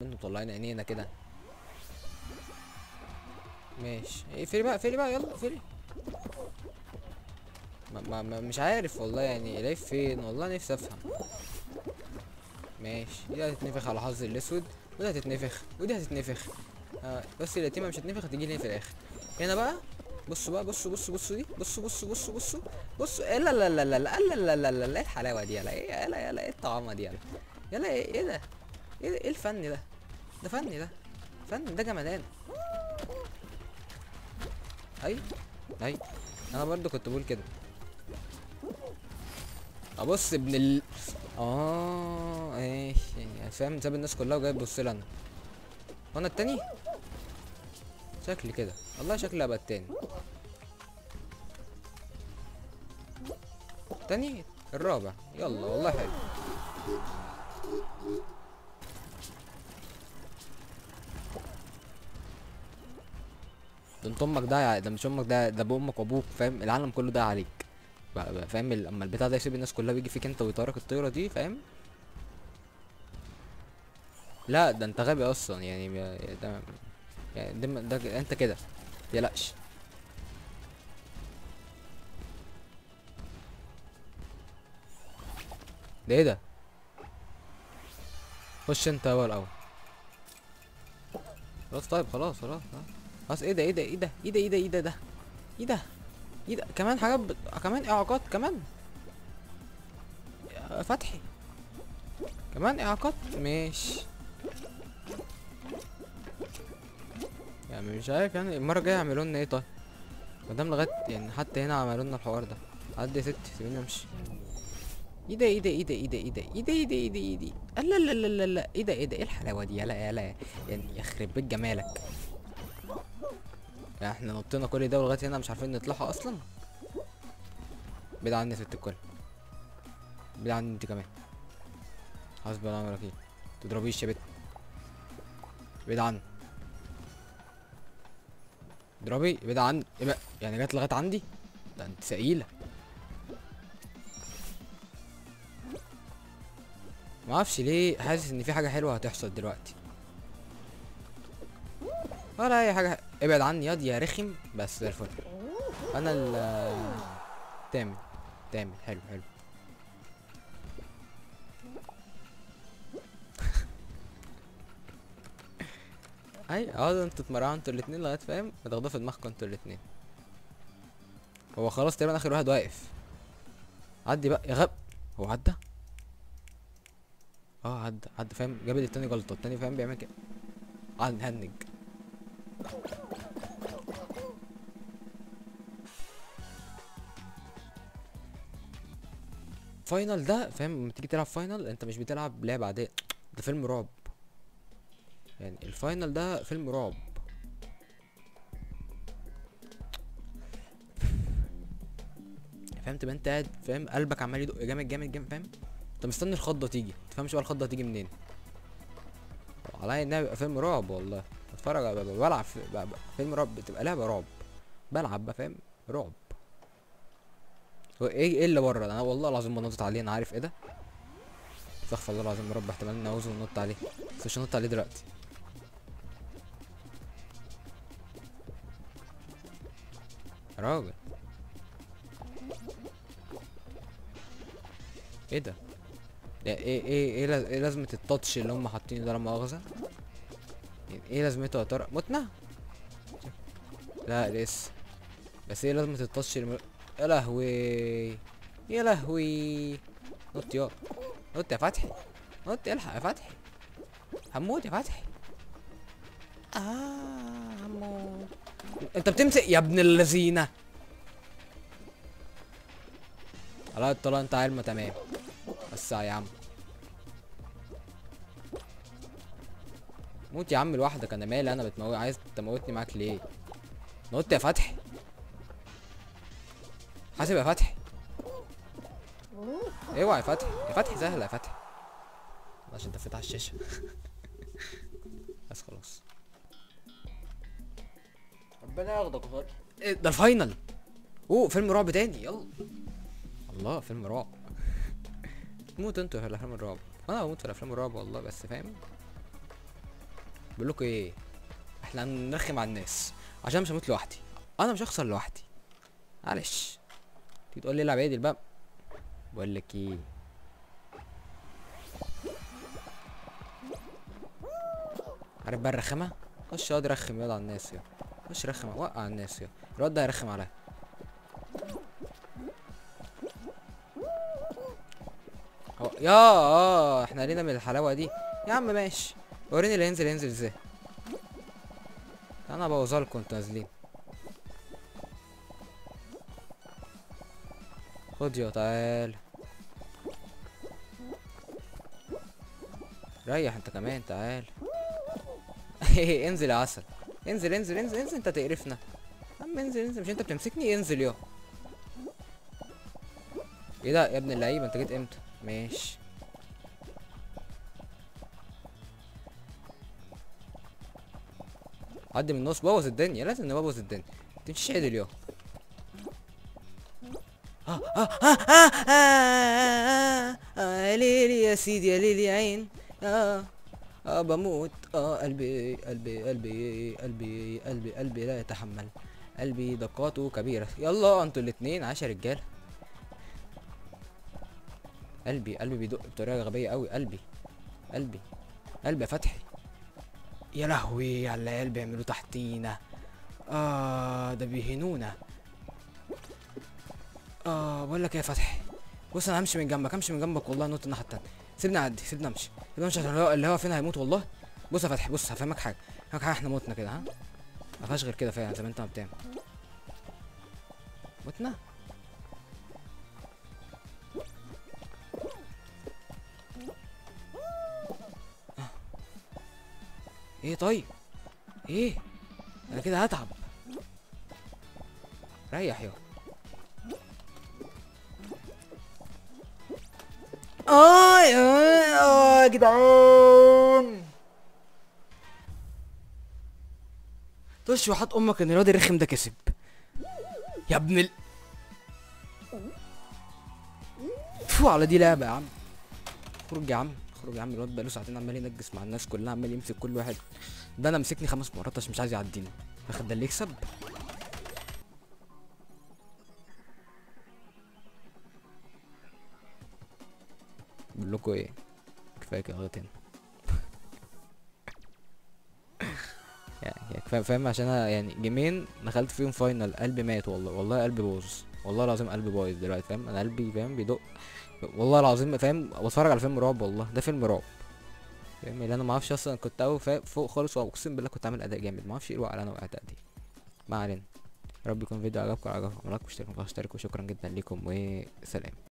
انتوا مطلعين عينينا كده ماشي اقفلي بقى اقفلي بقى يلا اقفلي ما ما ما مش عارف والله يعني العيب فين والله نفسي افهم ماشي دي هتتنفخ على حظي الاسود ودي هتتنفخ ودي هتتنفخ آه بس اليتيمه مش هتنفخ هتيجي لي في الاخر هنا بقى بصوا بقى بصوا بصوا بصوا دي بصوا بصوا بصوا بصوا بصوا إيه لا لا لا لا لا لا لا لا لا لا ايه الحلاوه دي يلا ايه يلا يلا ايه الطعامه دي يلا يلا ايه ايه ده ايه ايه الفن ده ده فن ده فن ده جمدان اي اي انا برضو كنت بقول كده ابص ابن ال اه ايش يعني فاهم ساب الناس كلها وجاي تبص لي انا وانا التاني شكلي كده والله شكلي ابقى التاني تاني الرابع يلا والله حلو ده انت امك ده ده مش امك ده ده بامك وابوك فاهم العالم كله ده عليك بقى بقى فاهم ال- اما البتاع ده يسيب الناس كلها ويجي فيك انت ويطيرك الطيره دي فاهم لا ده انت غبي اصلا يعني ما- ده يعني ده, ده انت كده متقلقش ده ايه ده خش انت اول الاول خلاص طيب خلاص خلاص خلاص. خلاص ايه ده ايه ده ايه ده ايه ده ايه ده ايه ده ده ايه ده ايه ده كمان حاجات بت... كمان اعاقات كمان يا فتحي كمان اعاقات ماشي يعني مش عارف يعني المرة الجاية يعملوا لنا ايه طيب مادام لغاية يعني حتى هنا عملوا لنا الحوار ده عدي يا ستي سيبيني امشي ايه ده ايه ده ايه ده ايه ده ايه ده ايه ده ايه ده ايه ده ايه ده لا لا لا لا لا ايه ده ايه ده ايه الحلاوة دي يلا يلا يعني يخرب بيت جمالك يعني احنا نطينا كل ده ولغاية هنا مش عارفين نطلعها اصلا بعيد عني يا ست الكل بعيد عني انت كمان حسبي الله ونعم الوكيل تضربيش يا بت بعيد عني اضربي بعيد عني ايه بقى يعني جت لغايه عندي ده انت ثقيله ما اعرفش ليه حاسس ان في حاجه حلوه هتحصل دلوقتي ولا اي حاجه ابعد عني ياض يا رخم بس زي الفل انا ال تامن تامن حلو حلو اي اه انتوا اتمرعوا انتوا الاتنين لغايه فاهم بتاخدوها في دماغكم انتوا الاتنين هو خلاص تقريبا اخر واحد واقف عدي بقى يا غب هو عدى اه عدى عدى فاهم جاب التاني غلطه التاني فاهم بيعمل كده عن هنج فاينل ده فاهم لما تيجي تلعب فاينل انت مش بتلعب لعبه عاديه ده فيلم رعب يعني الفاينل ده فيلم رعب فاهم تبقى انت قاعد فاهم قلبك عمال يدق جامد جامد جامد فاهم انت مستني الخضه تيجي تفهمش بقى الخضه هتيجي منين عليا انها بيبقى فيلم رعب والله اتفرج على- ب- بلعب في ب- ب- فيلم رعب بتبقى لعبه رعب بلعب بقى فاهم رعب هو ايه ايه اللي بره ده؟ انا والله العظيم بنطط عليه انا عارف ايه ده استغفر الله العظيم يا رب احتمال اني عاوز ننط عليه بس مش هنط عليه دلوقتي يا راجل ايه ده ده ايه ايه ايه, لاز- إيه لازمة التاتش اللي هم حاطينه ده لا مؤاخذة يعني ايه لازمته يا ترى متنا لا لسه بس ايه لازمة التاتش اللي م- يا لهوي يا لهوي نط يا نط يا فتحي نط الحق يا فتحي هموت يا فتحي اه هموت انت بتمسك يا ابن اللذينه على الطلاق انت علمة تمام بس يا عم موت يا عم لوحدك انا مالي انا بتموت عايز تموتني معاك ليه نط يا فتحي حاسب يا فتحي اوعى يا فتحي يا فتحي سهله يا فتحي عشان انت فاتح الشاشه بس خلاص ربنا ياخدك يا فتحي إيه ده الفاينل اوه فيلم رعب تاني يلا الله فيلم رعب تموت انتوا في الافلام الرعب انا بموت في الافلام الرعب والله بس فاهم بقول لكم ايه احنا هنرخم على الناس عشان مش هموت لوحدي انا مش هخسر لوحدي معلش تيجي تقول لي العب عادل بقى بقول لك ايه عارف بقى الرخامه خش اقعد رخم يلا على الناس يا خش رخم وقع الناس يا الواد ده هيرخم عليا هو يا اه احنا لينا من الحلاوه دي يا عم ماشي وريني اللي ينزل ينزل ازاي انا بوظها لكم انتوا نازلين خد يا تعال ريح انت كمان تعال انزل يا عسل انزل انزل انزل انزل انت تقرفنا يا عم انزل انزل مش انت بتمسكني انزل يا ايه ده يا ابن اللعيبه انت جيت امتى ماشي عدي من النص بوظ الدنيا لازم نبوظ الدنيا تمشيش عدل يا آه آه آه آه آه آه آه يا ليلي يا سيدي يا ليلي يا عين آه آه بموت آه قلبي قلبي قلبي قلبي قلبي قلبي لا يتحمل قلبي دقاته كبيرة يلا انتوا الاتنين عاش يا رجالة قلبي قلبي بيدق بطريقة غبية قوي قلبي قلبي قلبي يا فتحي يا لهوي على العيال بيعملوا تحتينا اه ده بيهنونا اه بقول لك ايه يا فتحي بص انا همشي من جنبك همشي من جنبك والله نط الناحيه التانية سيبني اعدي سيبني امشي سيبني امشي عشان اللي هو- اللي هو فين هيموت والله بص يا فتحي بص هفهمك حاجه هفهمك حاجه احنا متنا كده ها ما فيهاش غير كده فعلا زي ما انت ما بتعمل متنا آه. ايه طيب ايه انا كده هتعب ريح يا اه يا اه يا جدعان طش وحط امك ان الواد الرخم ده كسب يا ابن ال فو على دي لعبه يا عم خرج يا عم خرج يا عم الواد بقاله ساعتين عمال ينجس مع الناس كلها عمال يمسك كل واحد ده انا مسكني خمس مرات عشان مش عايز يعديني واخد ده اللي يكسب بقول لكم ايه كفايه كده لغايه هنا يعني كفايه فاهم عشان انا يعني جيمين دخلت فيهم فاينل قلبي مات والله والله قلبي باظ والله العظيم قلبي بايظ دلوقتي فاهم انا قلبي فاهم بيدق والله العظيم فاهم بتفرج على فيلم رعب والله ده فيلم رعب فاهم اللي انا ما اعرفش اصلا كنت أوي فا- فوق خالص واقسم بالله كنت عامل اداء جامد ما اعرفش ايه الوقع اللي انا وقعت دي ما علينا يا رب يكون الفيديو عجبكم عجبكم اشتركوا اشتركوا وشكرا جدا ليكم وسلام